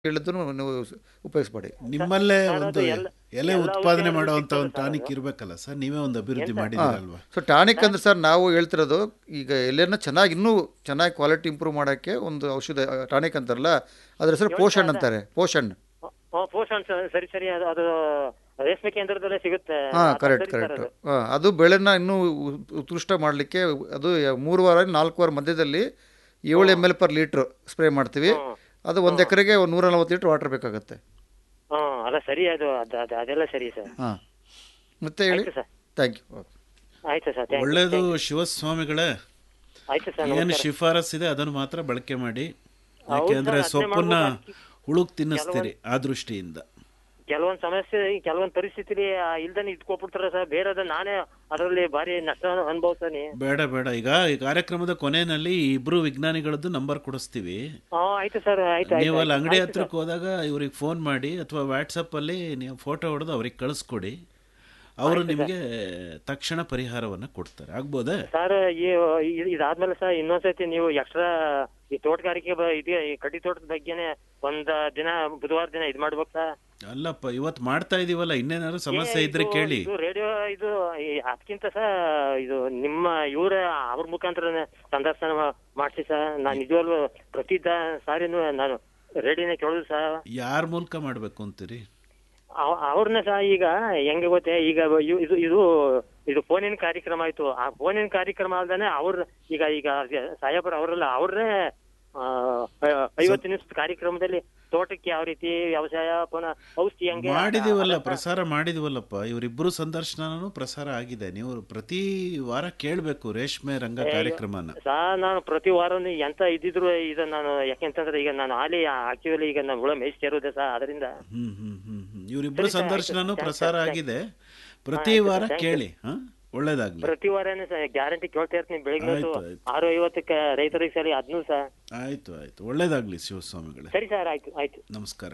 ಹೇಳಿದ್ರು ನೀವು ಉಪಯೋಗಿಸ್ಬೇಡಿ ನಿಮ್ಮಲ್ಲೇ ಸರ್, ಅದು ಒಂದು ಎಲ್ಲ- ಎಲೆ ಎಲ್ಲ ಉತ್ಪಾದನೆ ಔಷಧಿಗಳು ಮಾಡುವಂತ ಸಿಗ್ತದೆ ಒಂದು ಸರ್ ಟಾನಿಕ್ ಅದು. ಇರಬೇಕಲ್ಲ ಸರ್ ನೀವೇ ಒಂದು ಅಭಿವೃದ್ಧಿ ಏನ್ ಸರ್? ಮಾಡಿದ್ದೀರಲ್ವಾ ಸೊ ಟಾನಿಕ್ ಅಂದ್ರೆ ಸರ್ ನಾವು ಹೇಳ್ತಿರೋದು ಈಗ ಎಲೆನ ಚೆನ್ನಾಗಿ ಇನ್ನೂ ಚೆನ್ನಾಗಿ ಕ್ವಾಲಿಟಿ ಇಂಪ್ರೂವ್ ಮಾಡೋಕ್ಕೆ ಒಂದು ಔಷಧ ಟಾನಿಕ್ ಅಂತಾರಲ್ಲ ಅದ್ರ ಹೆಸರು ಪೋಷಣ್ ಅಂತಾರೆ ಪೋಷಣ್ ಹ್ಮ್, ಪೋಷಣ್ ಸ- ಸರಿ ಸರಿ ಅದು ಅದು ರೇಷ್ಮೆ ಕೇಂದ್ರದಲ್ಲೇ ಸಿಗುತ್ತೆ ಹಾಂ ಅದು ಕರೆಕ್ಟ್ ಸರಿ ಸರ್ ಕರೆಕ್ಟ್ ಅದು. ಹಾಂ ಅದು ಬೆಳೆನ ಇನ್ನೂ ಉ- ಉತ್ಕೃಷ್ಟ ಮಾಡಲಿಕ್ಕೆ ಅದು ಮೂರು ವಾರ ನಾಲ್ಕು ವಾರ ಮಧ್ಯದಲ್ಲಿ ಏಳು M L per litre spray ಮಾಡ್ತೀವಿ ಹ್ಮ್. ಅದು ಒಂದು ಎಕರೆಗೆ ಒಂದು ನೂರ ನಲ್ವತ್ತು ಲೀಟ್ರ್ ವಾಟರ್ ಬೇಕಾಗುತ್ತೆ ಹ್ಮ್ ಅಲ್ಲ ಸರಿ ಅದು ಅದು ಅದು- ಅದೆಲ್ಲ ಸರಿ ಸರ್ ಹಾಂ ಮತ್ತೆ ಹೇಳಿ ಆಯ್ತು ಸರ್ ಥ್ಯಾಂಕ್ ಯು ಆಯ್ತು ಸರ್ thank you, ಒಳ್ಳೇದು thank you. ಶಿವಸ್ವಾಮಿಗಳೇ ಆಯ್ತು ಸರ್ ಏನು ನಮಸ್ಕಾರ. ಶಿಫಾರಸ್ ಇದೆ ಅದನ್ನು ಮಾತ್ರ ಬಳಕೆ ಮಾಡಿ ಹೌದು ಯಾಕೆಂದ್ರೆ ಸರ್, ಅದ್ನೇ ಸೊಪ್ಪನ್ನ ಮಾಡ್ಬೋದು. ಹುಳುಕ್ ತಿನ್ನಿಸ್ತೀರಿ ಆ ದೃಷ್ಟಿಯಿಂದ ಕೆಲವೊಂದ್ ಸಮಸ್ಯೆ ಕೆಲವೊಂದ್ ಪರಿಸ್ಥಿತಿಲಿ ಇಲ್ದನೆ ಇಟ್ಕೊಬಿಡ್ತಾರ ಸರ್ ಬೇರೆದ ನಾನೇ ಅದರಲ್ಲಿ ಭಾರಿ ನಷ್ಟ ಅನುಭವಿಸ್ತಾನೆ ಬೇಡ ಬೇಡ ಈಗ ಈ ಕಾರ್ಯಕ್ರಮದ ಕೊನೆಯಲ್ಲಿ ಈ ಇಬ್ರು ವಿಜ್ಞಾನಿಗಳದ್ದು ನಂಬರ್ ಕೊಡಿಸ್ತೀವಿ ಹಾ ಆಯ್ತು ಸರ್ ಆಯ್ತು ನೀವು ಅಲ್ಲಿ ಆಯ್ತು ಅಂಗಡಿ ಆಯ್ತು ಹತ್ರಕ್ಕೆ ಹೋದಾಗ ಇವ್ರಿಗೆ ಫೋನ್ ಮಾಡಿ ಅಥವಾ ವಾಟ್ಸಪ್ ಅಲ್ಲಿ ನೀವು ಫೋಟೋ ಹೊಡೆದು ಅವ್ರಿಗೆ ಕಳಿಸ್ಕೊಡಿ ಅವರು ನಿಮಗೆ ತಕ್ಷಣ ಪರಿಹಾರವನ್ನ ಕೊಡ್ತಾರೆ ಆಗ್ಬೋದೇ ಸರ್ ಈ ಇ- ಇದಾದ್ಮೇಲೆ ಸರ್ ಇನ್ನೊಂದ್ಸತಿ ನೀವು ಎಕ್ಸ್ಟ್ರಾ ಈ ತೋಟಗಾರಿಕೆ ಬ- ಇದೆ ಈ ಕಡ್ಡಿ ತೋಟದ ಬಗ್ಗೆನೆ ಒಂದ್ ದಿನ ಬುಧವಾರ ದಿನ ಇದ್ ಮಾಡ್ಬೇಕು ಸರ್ ಅಲ್ಲಪ್ಪ ಇವತ್ತು ಮಾಡ್ತಾ ಇದೀವಲ್ಲ ಇನ್ನೇನಾದ್ರು ಸಮಸ್ಯೆ ಇದ್ರೆ ಕೇಳಿ ಇದು ರೇಡಿಯೋ ಇದು ಈ ಅದಕ್ಕಿಂತ ಸಹ ಇದು ನಿಮ್ಮ ಇವ್ರ ಅವ್ರ ಮುಖಾಂತರ ಸಂದರ್ಶನ ಮಾ- ಮಾಡ್ಸಿ ಸರ್ ನಾನು ನಿಜವಾಗ್ಲು ಪ್ರತಿ ದ- ಸಾರಿನೂ ನಾನು ರೇಡಿಯೋನೇ ಕೇಳೋದು ಸರ್ ಯಾರ ಮೂಲಕ ಮಾಡ್ಬೇಕು ಅಂತೀರಿ ಅವ್- ಅವ್ರನ್ನ ಸಹ ಈಗ ಹೆಂಗೆ ಗೊತ್ತೇ ಈಗ ಇವ್- ಇದು ಇದು ಇದು ಫೋನಿನ ಕಾರ್ಯಕ್ರಮ ಆಯ್ತು ಆ ಫೋನಿನ ಕಾರ್ಯಕ್ರಮ ಅಲ್ದಾನೆ ಅವ್ರ ಈಗ ಈಗ ಸಾಹೇಬ್ರ ಅವರಲ್ಲ ಅವ್ರನ್ನೇ ಆ, ಐವತ್ತು ನಿಮಿಷದ ಕಾರ್ಯಕ್ರಮದಲ್ಲಿ ತೋಟಕ್ಕೆ ಯಾವ ರೀತಿ ವ್ಯವಸಾಯ ಪುನಃ ಔಷಧಿ ಹೆಂಗೆ ಮಾಡಿದೀವಲ್ಲ ಅದನ್ನ- ಪ್ರಸಾರ ಮಾಡಿದೀವಲ್ಲಪ್ಪ ಇವರಿಬ್ಬರು ಸಂದರ್ಶನನೂ ಪ್ರಸಾರ ಆಗಿದೆ ನೀವು ಪ್ರತಿ ವಾರ ಕೇಳಬೇಕು ರೇಷ್ಮೆ ರಂಗ ಕಾರ್ಯಕ್ರಮನ ಸಾ ನಾನು ಪ್ರತಿ ವಾರನು ಎಂತ ಇದ್ದಿದ್ರು ಇದು ನಾನು ಯಾಕೆಂತಂದ್ರೆ ಈಗ ನಾನು ಹಾಲಿ ಆಕ್ಚುಲಿ ಈಗ ನಾನು ಹುಳ ಮೇಯಿಸ್ತಾ ಇರೋದೆ ಸಾ ಅದರಿಂದ ಹ್ಮ್ ಹ್ಮ್ ಹ್ಮ್ ಹ್ಮ್ ಇವರಿಬ್ಬರು ಸರಿ ಸರ್, ಆಯ್ತು. ಸಂದರ್ಶನನೂ Thank- ಪ್ರಸಾರ thank- ಆಗಿದೆ ಪ್ರತಿ ಆಯ್ತು ವಾರ ಸರ್, thank you. ಕೇಳಿ ಹಾ ಒಳ್ಳೇದಾಗ್ಲಿ ಪ್ರತಿ ವಾರನೇ ಗ್ಯಾರಂಟಿ ಕೇಳ್ತಾ ಇರ್ತೀನಿ ಬೆಳಿಗ್ಗೆ ಹೊತ್ತು ಆಯ್ತು, ಆಯ್ತು. ಆರು ಐವತ್ತಕ್ಕೆ ರೈತರಿಗೆ ಸರಿ ಅದ್ನೂ ಸಹ ಆಯ್ತು ಆಯ್ತು ಒಳ್ಳೇದಾಗ್ಲಿ ಶಿವಸ್ವಾಮಿಗಳೇ ಸರಿ ಸರ್ ಆಯ್ತು ಆಯ್ತು ನಮಸ್ಕಾರ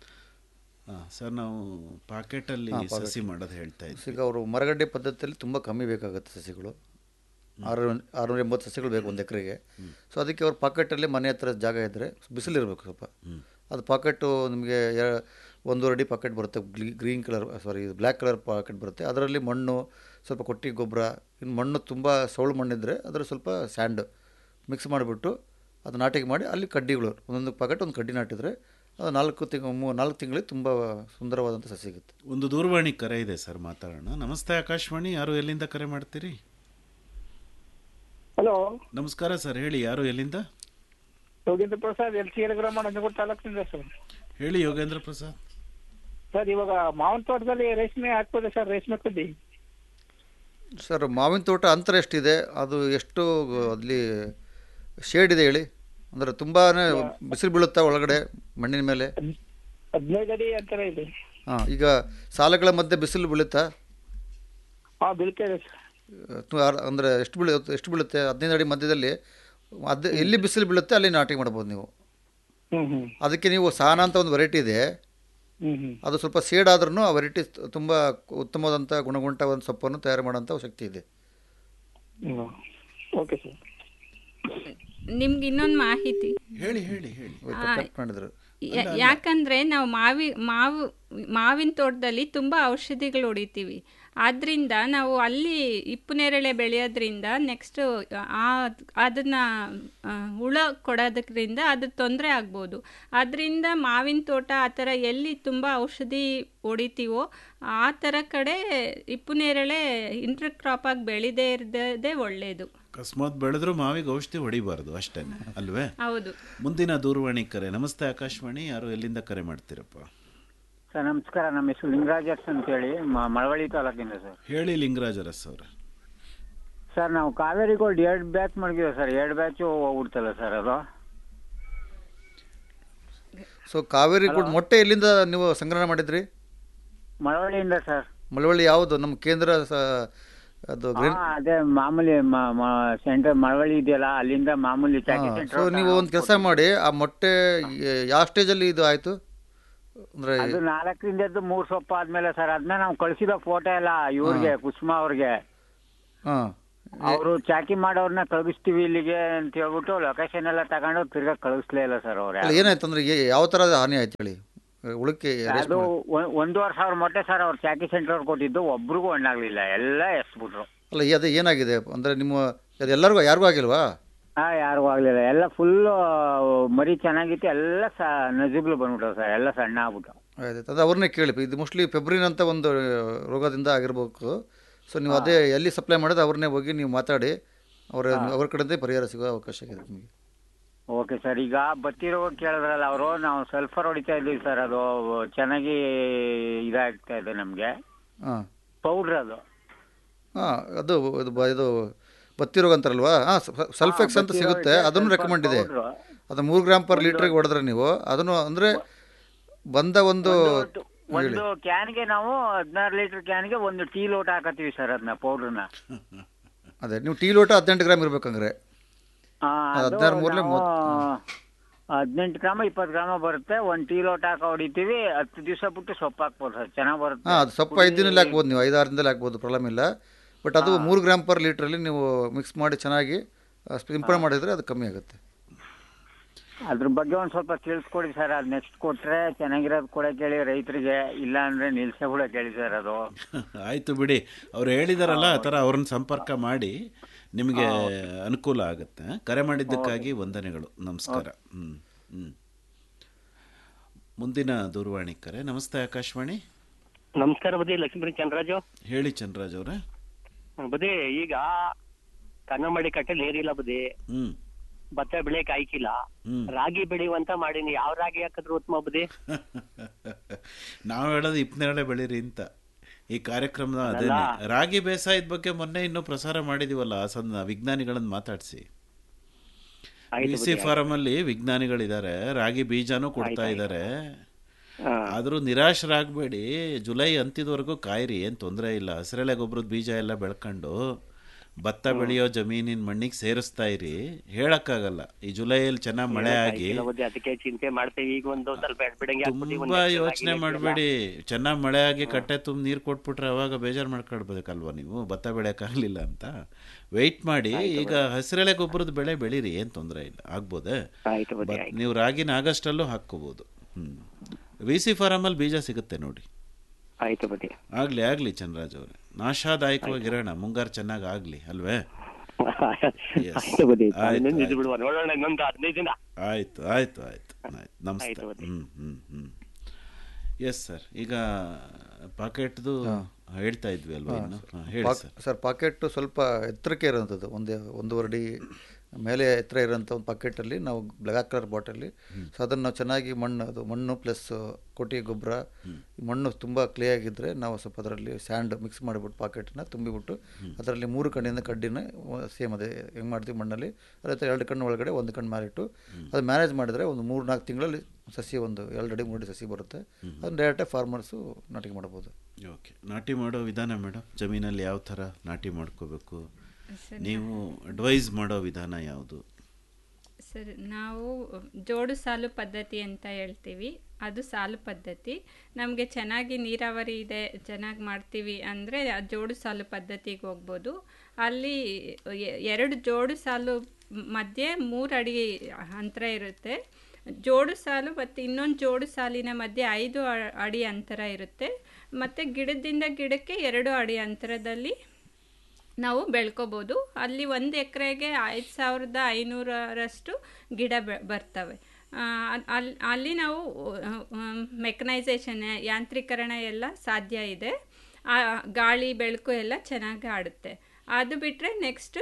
ಹಾಂ ಸರ್ ನಾವು ಪಾಕೆಟಲ್ಲಿ ಹಾ, pocket. ಸಸಿ ಮಾಡೋದು ಹೇಳ್ತಾ ಇದ್ವಿ ಈಗ ಅವರು ಮರಗಡ್ಡೆ ಪದ್ಧತಿಯಲ್ಲಿ ತುಂಬ ಕಮ್ಮಿ ಬೇಕಾಗುತ್ತೆ ಸಸಿಗಳು ಆರು ಆರುನೂರ ಎಂಬತ್ತು ಸಸಿಗಳು ಬೇಕು ಒಂದು ಎಕರೆಗೆ ಸೊ ಅದಕ್ಕೆ ಅವ್ರ ಪಾಕೆಟಲ್ಲಿ ಮನೆ ಹತ್ರ ಜಾಗ ಇದ್ದರೆ ಬಿಸಿಲಿರಬೇಕು ಸ್ವಲ್ಪ ಅದು ಪಾಕೆಟು ನಿಮಗೆ ಯ- ಒಂದೂವರೆ ಅಡಿ ಪಾಕೆಟ್ ಬರುತ್ತೆ green colour sorry black colour pocket ಬರುತ್ತೆ ಅದರಲ್ಲಿ ಮಣ್ಣು ಸ್ವಲ್ಪ ಕೊಟ್ಟಿ ಗೊಬ್ಬರ ಇನ್ನು ಮಣ್ಣು ತುಂಬ ಸೌಳು ಮಣ್ಣಿದ್ದರೆ ಅದರ ಸ್ವಲ್ಪ ಸ್ಯಾಂಡ್ ಮಿಕ್ಸ್ ಮಾಡಿಬಿಟ್ಟು ಅದು ನಾಟಿಗೆ ಮಾಡಿ ಅಲ್ಲಿ ಕಡ್ಡಿಗಳು ಒಂದೊಂದು ಪಾಕೆಟ್ ಒಂದು ಕಡ್ಡಿ ನಾಟಿದರೆ ಅದು ನಾಲ್ಕು ತಿಂಗಳು ಮೂ ನಾಲ್ಕು ತಿಂಗಳಿಗೆ ತುಂಬ ಸುಂದರವಾದಂಥ ಸಸಿ ಸಿಗುತ್ತೆ ಒಂದು ದೂರವಾಣಿ ಕರೆ ಇದೆ ಸರ್ ಮಾತಾಡೋಣ ನಮಸ್ತೆ ಆಕಾಶವಾಣಿ ಯಾರು ಎಲ್ಲಿಂದ ಕರೆ ಮಾಡ್ತೀರಿ ಹಲೋ ನಮಸ್ಕಾರ ಸರ್ ಹೇಳಿ ಯಾರು ಎಲ್ಲಿಂದ ಯೋಗೇಂದ್ರ ಪ್ರಸಾದ್ ಎಲ್ ಸಿ ಗ್ರಾಮ ನಂಜನಗೂಡ ತಾಲೂಕಿನಿಂದ ಸರ್ ಹೇಳಿ ಯೋಗೇಂದ್ರ ಪ್ರಸಾದ್ ಸರ್ ಇವಾಗ ಮಾವಿನ ತೋಟದಲ್ಲಿ ರೇಷ್ಮೆ ಹಾಕ್ಬೋದಾ ಸರ್ ರೇಷ್ಮೆ ಕಡ್ಡಿ ಸರ್ ಮಾವಿನ ತೋಟ ಅಂತರ ಎಷ್ಟಿದೆ ಅದು ಎಷ್ಟು ಅಲ್ಲಿ ಶೇಡ್ ಇದೆ ಹೇಳಿ ಅಂದರೆ ತುಂಬಾ ಬಿಸಿಲು ಬೀಳುತ್ತಾ ಒಳಗಡೆ ಮಣ್ಣಿನ ಮೇಲೆ ಹದಿನೈದು ಅಡಿ ಅಂತರ ಇದೆ ಹಾಂ ಈಗ ಸಾಲಗಳ ಮಧ್ಯೆ ಬಿಸಿಲು ಬೀಳುತ್ತಾ ಹಾ ಬೀಳ್ತಾ ಇದೆ ಸರ್ ಅಂದರೆ ಎಷ್ಟು ಬೀಳುತ್ತೆ ಎಷ್ಟು ಬೀಳುತ್ತೆ ಹದಿನೈದು ಅಡಿ ಮಧ್ಯದಲ್ಲಿ ಅದು ಎಲ್ಲಿ ಬಿಸಿಲು ಬೀಳುತ್ತೆ ಅಲ್ಲಿ ನಾಟಿ ಮಾಡ್ಬೋದು ನೀವು ಹ್ಮ್ ಹ್ಮ್ ಅದಕ್ಕೆ ನೀವು ಸಾನ ಅಂತ ಒಂದು ವೆರೈಟಿ ಇದೆ ಹ್ಮ್ ಹ್ಮ್ ಅದು ಸ್ವಲ್ಪ ಸೇಡ್ ಆದ್ರೂ ಆ ವೆರೈಟಿ ತುಂಬ ಉತ್ತಮವಾದಂಥ ಗುಣಗುಂಟ ಒಂದು ಸೊಪ್ಪನ್ನು ತಯಾರು ಮಾಡೋಂಥ ಶಕ್ತಿ ಇದೆ ಹ್ಮ್ ಓಕೆ ಸರ್ ನಿಮ್ಗೆ ಇನ್ನೊಂದು ಮಾಹಿತಿ ಹೇಳಿ ಹೇಳಿ ಹೇಳಿ ಕಟ್ ಮಾಡಿದ್ರು ಯಾ- ಯಾಕಂದ್ರೆ ನಾವು ಮಾವಿ ಮಾವು ಮಾವಿನ ತೋಟದಲ್ಲಿ ತುಂಬ ಔಷಧಿಗಳು ಹೊಡಿತೀವಿ ಆದ್ದರಿಂದ ನಾವು ಅಲ್ಲಿ ಇಪ್ಪು ನೇರಳೆ ಬೆಳೆಯೋದ್ರಿಂದ ನೆಕ್ಸ್ಟ್ ಆ ಅದನ್ನು ಹುಳ ಕೊಡೋದಕ್ರಿಂದ ಅದು ತೊಂದರೆ ಆಗ್ಬೋದು ಅದರಿಂದ ಮಾವಿನ ತೋಟ ಆ ಥರ ಎಲ್ಲಿ ತುಂಬ ಔಷಧಿ ಹೊಡಿತೀವೋ ಆ ಥರ ಕಡೆ ಇಪ್ಪು ನೇರಳೆ ಇಂಟರ್ ಕ್ರಾಪ್ ಆಗಿ ಬೆಳೆದೇ ಇರದೇ ಒಳ್ಳೆಯದು ಅಕಸ್ಮಾತ್ ಬೆಳೆದ್ರು ಮಾವಿಗೆ ಔಷಧಿ ಹೊಡಿಬಾರ್ದು ಅಷ್ಟೇನೆ ಅಲ್ವೇ ಹೌದು ಮುಂದಿನ ದೂರವಾಣಿ ಕರೆ ನಮಸ್ತೆ ಆಕಾಶವಾಣಿ ಯಾರು ಎಲ್ಲಿಂದ ಕರೆ ಮಾಡ್ತೀರಪ್ಪ ಸರ್ ನಮಸ್ಕಾರ ನಮ್ಮ ಹೆಸರು ಲಿಂಗರಾಜರ್ಸ್ ಅಂತೇಳಿ ಮ- ಮಳವಳ್ಳಿ ತಾಲೂಕಿಂದ ಸರ್ ಹೇಳಿ ಲಿಂಗರಾಜ ಅರಸ್ ಅವ್ರೆ ಸರ್ ನಾವು ಕಾವೇರಿ ಗೋಲ್ಡ್ ಎರಡು ಬ್ಯಾಚ್ ಮಡಗಿದ್ದೇವೆ ಸರ್ ಎರಡು ಬ್ಯಾಚು ಹೋಗ್ಬಿಡ್ತಲ್ಲ ಸರ್ ಅದು ಸೊ ಕಾವೇರಿ ಕೂಡ ಮೊಟ್ಟೆ ಎಲ್ಲಿಂದ ನೀವು ಸಂಗ್ರಹಣ ಮಾಡಿದ್ರಿ ಮಳವಳ್ಳಿಯಿಂದ ಸರ್ ಮಳವಳ್ಳಿ ಯಾವುದು ನಮ್ಮ ಕೇಂದ್ರ ಸ- ಅದು ಹಾ ಗ್ರೀನ್ ಅದೇ ಮಾಮೂಲಿ ಸೆಂಟರ್ ಮಳವಳ್ಳಿ ಇದೆಯಲ್ಲ ಅಲ್ಲಿಂದ ಮಾಮೂಲಿ ಚಾಕಿ ಸೊ ಸೆಂಟರ್ ನೀವು ಒಂದು ಕೆಲಸ ಮಾಡಿ ಆ ಮೊಟ್ಟೆ ಯ- ಯಾವ ಸ್ಟೇಜಲ್ಲಿ ಇದು ಆಯಿತು ಅಂದರೆ ಅದು ನಾಲ್ಕರಿಂದದ್ದು ಮೂರು ಸೊಪ್ಪು ಆದ್ಮೇಲೆ ಸರ್ ಅದನ್ನ ನಾವು ಕಳಿಸಿದ ಫೋಟೋ ಎಲ್ಲ ಇವ್ರಿಗೆ ಕುಸುಮಾ ಅವ್ರಿಗೆ ಹಾಂ ಅವರು ಚಾಕಿ ಮಾಡೋರ್ನ ಕಳಿಸ್ತೀವಿ ಇಲ್ಲಿಗೆ ಅಂತ ಹೇಳ್ಬಿಟ್ಟು ಲೊಕೇಶನ್ ಎಲ್ಲ ತಗೊಂಡು ತಿರ್ಗಾ ಕಳಿಸ್ಲೇ ಇಲ್ಲ ಸರ್ ಅವ್ರು ಅಲ್ಲ ಏನಾಯ್ತು ಅಂದ್ರೆ ಏ- ಯಾವ ಥರದ ಹಾನಿ ಆಯ್ತು ಹೇಳಿ ಉಳಕ್ಕೆ ಅದು ಒ- ಒಂದೂವರೆ ಸಾವಿರ ಮೊಟ್ಟೆ ಸರ್ ಅವ್ರು ಚಾಕಿ ಸೆಂಟರ್ ಕೊಟ್ಟಿದ್ದು ಒಬ್ರಿಗೂ ಹಣ್ಣಾಗ್ಲಿಲ್ಲ ಎಲ್ಲ ಎಸ್ಬಿಟ್ರು ಅಲ್ಲ ಈ ಅದೇ ಏನಾಗಿದೆ ಅಂದರೆ ನಿಮ್ಮ ಅದು ಎಲ್ಲರಿಗೂ ಯಾರಿಗೂ ಆಗಿಲ್ವಾ ಹಾ ಯಾರಿಗೂ ಆಗ್ಲಿಲ್ಲ ಎಲ್ಲ ಫುಲ್ ಮರಿ ಚೆನ್ನಾಗಿತ್ತು ಎಲ್ಲ ಸ ನಜುಗ್ಲು ಬಂದ್ಬಿಟ್ಟು ಸರ್ ಎಲ್ಲ ಸಣ್ಣ ಆಗ್ಬಿಟ್ಟು ಆಯ್ತು ಅದು ಅವ್ರನ್ನೇ ಕೇಳಿ ಇದು ಮೋಸ್ಟ್ಲಿ ಫೆಬ್ರಿನ್ ಅಂತ ಒಂದು ರೋಗದಿಂದ ಆಗಿರ್ಬೇಕು ಸೊ ನೀವು ಅದೇ ಎಲ್ಲಿ ಸಪ್ಲೈ ಮಾಡೋದು ಅವ್ರನ್ನೇ ಹೋಗಿ ನೀವು ಮಾತಾಡಿ ಅವರ ಅವ್ರ ಕಡೆಯಿಂದ ಪರಿಹಾರ ಸಿಗೋ ಅವಕಾಶ ಇದೆ ನಿಮಗೆ ಓಕೆ ಸರ್ ಈಗ ಬತ್ತಿರೋ ಕೇಳಿದ್ರಲ್ಲ ಅವರು ನಾವು ಸಲ್ಫರ್ ಹೊಡಿತಾ ಇದ್ದೀವಿ ಸರ್ ಅದು ಚೆನ್ನಾಗಿ ಇದಾಗ್ತಾ ಇದೆ ನಮಗೆ ಹಾಂ ಪೌಡ್ರ್ ಅದು ಹಾಂ ಅದು ಇದು ಬ- ಇದು ಬತ್ತಿ ರೋಗ ಅಂತಾರಲ್ವಾ ಹಾಂ ಸಲ್ಫೆಕ್ಸ್ ಅಂತ ಬತ್ತಿ ಸಿಗುತ್ತೆ ರೋಗಕ್ಕೆ ಅದನ್ನು ಸ್ವಲ್ಪ ರೆಕಮೆಂಡ್ ಇದೆ powder. ಅದು ಮೂರು ಗ್ರಾಮ್ ಪರ್ ಲೀಟ್ರಿಗೆ ಹೊಡೆದ್ರೆ ನೀವು ಅದನ್ನು ಅಂದರೆ ಬಂದ ಒಂದು ಒಂದು ಕ್ಯಾನ್ಗೆ ನಾವು ಹದಿನಾರು ಲೀಟರ್ ಕ್ಯಾನ್ಗೆ ಒಂದು ಟೀ ಲೋಟ ಹಾಕತ್ತೀವಿ ಸರ್ ಅದನ್ನ ಪೌಡ್ರನ್ನ ಅದೇ ನೀವು ಟೀ ಲೋಟ ಹದಿನೆಂಟು ಗ್ರಾಮ್ ಇರ್ಬೇಕಂದ್ರೆ ಹದಿನಾರು ಮೂರಲೆ ಹದಿನೆಂಟು ಗ್ರಾಮ ಇಪ್ಪತ್ತು ಗ್ರಾಮ ಬರುತ್ತೆ ಒಂದು ಟೀ ಲೋಟ ಹಾಕ ಹೊಡಿತೀವಿ ಹತ್ತು ದಿವಸ ಬಿಟ್ಟು ಸೊಪ್ಪು ಹಾಕ್ಬೋದು ಸರ್ ಚೆನ್ನಾಗಿ ಬರುತ್ತೆ ಹಾಂ ಅದು ಸೊಪ್ಪು ಐದು ದಿನದಲ್ಲಿ ಹಾಕ್ಬೋದು ನೀವು ಐದಾರು ದಿನದಲ್ಲಿ ಹಾಕ್ಬೋದು ಪ್ರಾಬ್ಲಮ್ ಇಲ್ಲ ಬಟ್ ಅದು ಮೂರು ಗ್ರಾಮ್ ಪರ್ ಲೀಟ್ರಲ್ಲಿ ನೀವು ಮಿಕ್ಸ್ ಮಾಡಿ ಚೆನ್ನಾಗಿ ಸಿಂಪಡಣೆ ಮಾಡಿದರೆ ಅದು ಕಮ್ಮಿ ಆಗುತ್ತೆ ಅದ್ರ ಬಗ್ಗೆ ಒಂದು ಸ್ವಲ್ಪ ತಿಳಿಸ್ಕೊಡಿ ಸರ್ ಅದು ನೆಕ್ಸ್ಟ್ ಕೊಟ್ರೆ ಚೆನ್ನಾಗಿರೋದು ಕೊಡಕ್ಕೆ ಹೇಳಿ ರೈತರಿಗೆ ಇಲ್ಲ ಅಂದ್ರೆ ನಿಲ್ಸೇ ಬಿಡಕ್ಕೆ ಹೇಳಿ ಸರ್ ಅದು ಆಯಿತು ಬಿಡಿ ಅವ್ರು ಹೇಳಿದಾರಲ್ಲ ಆ ಥರ ಅವ್ರನ್ನ ಸಂಪರ್ಕ ಮಾಡಿ ನಿಮಗೆ ಅನುಕೂಲ ಆಗುತ್ತೆ ಕರೆ ಮಾಡಿದ್ದಕ್ಕಾಗಿ ವಂದನೆಗಳು ನಮಸ್ಕಾರ ಹ್ಞೂ ಹ್ಞೂ ಮುಂದಿನ ದೂರವಾಣಿ ಕರೆ ನಮಸ್ತೆ ಆಕಾಶವಾಣಿ ನಮಸ್ಕಾರ ಬದಿ ಲಕ್ಷ್ಮೀ ಚಂದ್ರರಾಜು ಹೇಳಿ ಚಂದ್ರರಾಜ್ ಅವರೇ ಬದಿ ಈಗ ಕನ್ನಂಬಾಡಿ ಕಟ್ಟೆ ನೀರಿಲ್ಲ ಬದಿ ಹ್ಞೂ ಭತ್ತ ಬೆಳೆಯಕ್ ಆಯ್ಕಿಲ್ಲ ಹ್ಮ್. ರಾಗಿ ಬೆಳೆಯುವಂತ ಮಾಡೀನಿ ಯಾವ ರಾಗಿ ಹಾಕಿದ್ರು ಉತ್ತಮ ಬದಿ ನಾವು ಹೇಳೋದು ಇಪ್ಪನೇಳೆ ಬೆಳೀರಿ ಅಂತ ಈ ಕಾರ್ಯಕ್ರಮದ ಅದೇನೆ ರಾಗಿ ಬೇಸಾಯದ ಬಗ್ಗೆ ಮೊನ್ನೆ ಇನ್ನೂ ಪ್ರಸಾರ ಮಾಡಿದೀವಲ್ಲ ಹಾಸನ ವಿಜ್ಞಾನಿಗಳನ್ನ ಮಾತಾಡಿಸಿ ಬಿ ಸಿ ಫಾರಂ ಅಲ್ಲಿ ವಿಜ್ಞಾನಿಗಳಿದ್ದಾರೆ ರಾಗಿ ಬೀಜನೂ ಕೊಡ್ತಾ ಇದ್ದಾರೆ ಆದರೂ ನಿರಾಶರಾಗಬೇಡಿ ಜುಲೈ ಅಂತ್ಯದವರೆಗೂ ಕಾಯಿರಿ ಏನು ತೊಂದರೆ ಇಲ್ಲ ಹಸಿರೆಲೆ ಗೊಬ್ಬರದ ಬೀಜ ಎಲ್ಲ ಬೆಳ್ಕೊಂಡು ಭತ್ತ ಬೆಳೆಯೋ ಜಮೀನಿನ ಮಣ್ಣಿಗೆ ಸೇರಿಸ್ತಾ ಇರಿ ಹೇಳಕ್ಕಾಗಲ್ಲ ಈ ಜುಲೈಯಲ್ಲಿ ಚೆನ್ನಾಗಿ ಮಳೆ ಆಗಿ ಆಯ್ಕಿಲ್ಲ ಬುದ್ಧಿ ಅದಕ್ಕೆ ಚಿಂತೆ ಮಾಡ್ತೇವೆ ಈಗ ಒಂದು ಸ್ವಲ್ಪ ಬಿಡಂಗೆ ಹಾಕ್ಬಿಟ್ಟು ಒಂದ್ ತುಂಬಾ ಎಕ್ರೆ ರಾಗಿ ಯೋಚನೆ ಹಾಕಿಲ್ಲ. ಮಾಡಬೇಡಿ ಚೆನ್ನಾಗಿ ಮಳೆ ಆಗಿ ಕಟ್ಟೆ ತುಂಬ ನೀರು ಕೊಟ್ಬಿಟ್ರೆ ಅವಾಗ ಬೇಜಾರು ಮಾಡ್ಕೊಳ್ಬೇಕಲ್ವಾ ನೀವು ಭತ್ತ ಬೆಳೆಯೋಕ್ಕಾಗಲಿಲ್ಲ ಅಂತ ವೆಯ್ಟ್ ಮಾಡಿ ಈಗ ಹಸಿರೆಲೆ ಗೊಬ್ಬರದ ಬೆಳೆ ಬೆಳೀರಿ ಏನು ತೊಂದರೆ ಇಲ್ಲ ಆಗ್ಬೋದೇ ಆಯ್ತು ಬುದ್ಧಿ ಬಟ್ ನೀವು ರಾಗಿನ ಆಗಸ್ಟಲ್ಲೂ ಹಾಕ್ಕೋಬೋದು ಹ್ಞೂ ವಿ ಸಿ ಫಾರಮಲ್ಲಿ ಬೀಜ ಸಿಗುತ್ತೆ ನೋಡಿ ಆಯ್ತು ಬುದ್ಧಿ ಆಗಲಿ ಆಗಲಿ ಚಂದ್ರರಾಜ್ ಅವರೇ ನಾಶಾದಾಯಕವಾಗಿರೋಣ ಮುಂಗಾರು ಚೆನ್ನಾಗಿ ಆಗಲಿ ಅಲ್ವೇ Yes. ಆಯ್ತು ಬುದ್ಧಿ ಆಯ್ತು, ಇನ್ನೊಂದು ಇದು ಆಯ್ತು. ಬಿಡುವ ನೋಡೋಣ ಇನ್ನೊಂದು ಹದಿನೈದು ದಿನ ಆಯ್ತು ಆಯ್ತು ಆಯ್ತು ಆಯ್ತು ನಮಸ್ತೆ ಆಯ್ತು, ಬನ್ನಿ. ಹ್ಞೂ ಹ್ಞೂ ಹ್ಞೂ ಎಸ್ ಸರ್ ಈಗ ಪಾಕೆಟ್ದು ಹೇಳ್ತಾ ಇದ್ವಿ ಅಲ್ವಾ ಇನ್ನು ಹಾಂ, ಹೇಳಿ ಪಾಕ್ ಸರ್ ಸರ್ ಪಾಕೆಟ್ಟು ಸ್ವಲ್ಪ ಎತ್ತರಕ್ಕೆ ಇರೋಂಥದ್ದು ಒಂದು ಒಂದೂವರೆ ಅಡಿ ಮೇಲೆ ಎತ್ತರ ಇರೋಂಥ ಒಂದು ಪಾಕೆಟಲ್ಲಿ ನಾವು ಬ್ಲ್ಯಾಕ್ ಕಲರ್ ಬಾಟಲ್ಲಿ ಸೊ ಅದನ್ನು ನಾವು ಚೆನ್ನಾಗಿ ಮಣ್ಣು ಅದು ಮಣ್ಣು ಪ್ಲಸ್ ಕೊಟ್ಟಿಗೆ ಗೊಬ್ಬರ ಮಣ್ಣು ತುಂಬ ಕ್ಲೇ ಆಗಿದ್ದರೆ ನಾವು ಸ್ವಲ್ಪ ಅದರಲ್ಲಿ ಸ್ಯಾಂಡ್ ಮಿಕ್ಸ್ ಮಾಡಿಬಿಟ್ಟು ಪಾಕೆಟನ್ನ ತುಂಬಿಬಿಟ್ಟು ಅದರಲ್ಲಿ ಮೂರು ಕಣ್ಣಿಂದ ಕಡ್ಡಿನ ಸೇಮ್ ಅದೇ ಹೆಂಗೆ ಮಾಡ್ತೀವಿ ಮಣ್ಣಲ್ಲಿ ಅದೇ ಥರ ಎರಡು ಕಣ್ಣು ಒಳಗಡೆ ಒಂದು ಕಣ್ಣು ಮಾರಿಟ್ಟು ಅದು ಮ್ಯಾನೇಜ್ ಮಾಡಿದರೆ ಒಂದು ಮೂರು ನಾಲ್ಕು ತಿಂಗಳಲ್ಲಿ ಸಸಿ ಒಂದು ಎರಡು ಅಡಿ ಮೂರು ಅಡಿ ಸಸಿ ಬರುತ್ತೆ ಅದನ್ನ ಡೈರೆಕ್ಟಾಗಿ ಫಾರ್ಮರ್ಸು ನಾಟಿ ಮಾಡ್ಬೋದು ಓಕೆ ನಾಟಿ ಮಾಡೋ ವಿಧಾನ ಮೇಡಮ್ ಜಮೀನಲ್ಲಿ ಯಾವ ಥರ ನಾಟಿ ಮಾಡ್ಕೋಬೇಕು ನೀವು ಅಡ್ವೈಸ್ ಮಾಡೋ ವಿಧಾನ ಯಾವುದು ಸರ್ ನಾವು ಜೋಡು ಸಾಲು ಪದ್ಧತಿ ಅಂತ ಹೇಳ್ತೀವಿ ಅದು ಸಾಲು ಪದ್ಧತಿ ನಮಗೆ ಚೆನ್ನಾಗಿ ನೀರಾವರಿ ಇದೆ ಚೆನ್ನಾಗಿ ಮಾಡ್ತೀವಿ ಅಂದರೆ ಜೋಡು ಸಾಲು ಪದ್ಧತಿಗೆ ಹೋಗ್ಬೋದು ಅಲ್ಲಿ ಎ- ಎರಡು ಜೋಡು ಸಾಲು ಮಧ್ಯೆ ಮೂರು ಅಡಿ ಅಂತರ ಇರುತ್ತೆ ಜೋಡು ಸಾಲು ಮತ್ತು ಇನ್ನೊಂದು ಜೋಡು ಸಾಲಿನ ಮಧ್ಯೆ ಐದು ಅ- ಅಡಿ ಅಂತರ ಇರುತ್ತೆ ಮತ್ತು ಗಿಡದಿಂದ ಗಿಡಕ್ಕೆ ಎರಡು ಅಡಿ ಅಂತರದಲ್ಲಿ ನಾವು ಬೆಳ್ಕೊಬೋದು ಅಲ್ಲಿ ಒಂದು ಎಕರೆಗೆ ಐದು ಸಾವಿರದ ಐನೂರರಷ್ಟು ಗಿಡ ಬೆ ಬರ್ತವೆ ಆ, ಅಲ್- ಅಲ್ಲಿ ಅಲ್ಲಿ ನಾವು ಮೆಕನೈಸೇಷನ್ ಯಾಂತ್ರೀಕರಣ ಎಲ್ಲ ಸಾಧ್ಯ ಇದೆ ಆ, ಗಾಳಿ ಬೆಳಕು ಎಲ್ಲ ಚೆನ್ನಾಗಿ ಆಡುತ್ತೆ ಅದು ಬಿಟ್ಟರೆ ನೆಕ್ಸ್ಟ್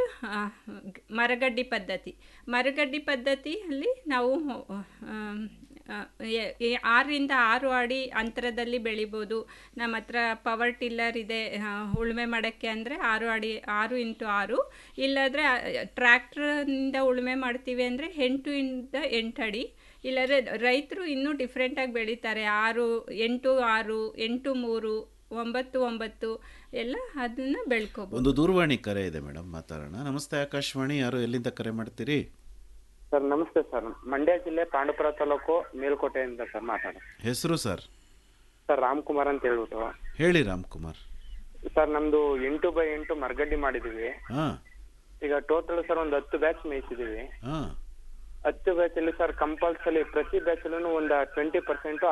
ಮರಗಡ್ಡಿ ಪದ್ಧತಿ ಮರಗಡ್ಡಿ ಪದ್ಧತಿಯಲ್ಲಿ ನಾವು ಆಮ್, ಆ, ಎ- ಎ- ಆರರಿಂದ ಆರು ಅಡಿ ಅಂತರದಲ್ಲಿ ಬೆಳಿಬೋದು ನಮ್ಮ ಹತ್ರ ಪವರ್ ಟಿಲ್ಲರ್ ಇದೆ ಆ, ಉಳುಮೆ ಮಾಡೋಕ್ಕೆ ಅಂದರೆ ಆರು ಅಡಿ ಆರು ಇಂಟು ಆರು ಇಲ್ಲಾಂದರೆ ಟ್ರ್ಯಾಕ್ಟ್ರಿಂದ ಉಳುಮೆ ಮಾಡ್ತೀವಿ ಅಂದರೆ ಎಂಟು ಇಂದ ಎಂಟು ಅಡಿ ಇಲ್ಲಾಂದರೆ ರೈತರು ಇನ್ನೂ ಡಿಫ್ರೆಂಟಾಗಿ ಬೆಳೀತಾರೆ ಆರು ಎಂಟು ಆರು ಎಂಟು ಮೂರು ಒಂಬತ್ತು ಒಂಬತ್ತು ಎಲ್ಲ ಅದನ್ನು ಬೆಳ್ಕೋಬೋದು ಒಂದು ದೂರವಾಣಿ ಕರೆ ಇದೆ ಮೇಡಮ್ ಮಾತಾಡೋಣ ನಮಸ್ತೆ ಆಕಾಶವಾಣಿ ಯಾರು ಎಲ್ಲಿಂದ ಕರೆ ಮಾಡ್ತೀರಿ ಸರ್ ನಮಸ್ತೆ ಸರ್ ಮಂಡ್ಯ ಜಿಲ್ಲೆ ಪಾಂಡುಪುರ ತಾಲೂಕು ಮೇಲ್ಕೋಟೆಯಿಂದ ಸರ್ ಮಾತಾಡೋದು ಹೆಸರು ಸರ್ ಸರ್ ರಾಮ್ಕುಮಾರ್ ಅಂತ ಹೇಳ್ಬಿಟ್ಟು ಹೇಳಿ ರಾಮ್ಕುಮಾರ್ ಸರ್ ನಮ್ದು ಎಂಟು ಬೈ ಎಂಟು ಮರಗಡ್ಡಿ ಮಾಡಿದೀವಿ ಹಾಂ ಈಗ ಟೋಟಲ್ ಸರ್ ಒಂದು ಹತ್ತು ಬ್ಯಾಚ್ ಮೇಯಿಸಿದೀವಿ ಹಾ ಹತ್ತು ಬ್ಯಾಚ್ ಅಲ್ಲಿ ಸರ್ ಕಂಪಲ್ಸರಿ ಪ್ರತಿ ಬ್ಯಾಚ್ ಒಂದು ಟ್ವೆಂಟಿ ಪರ್ಸೆಂಟ್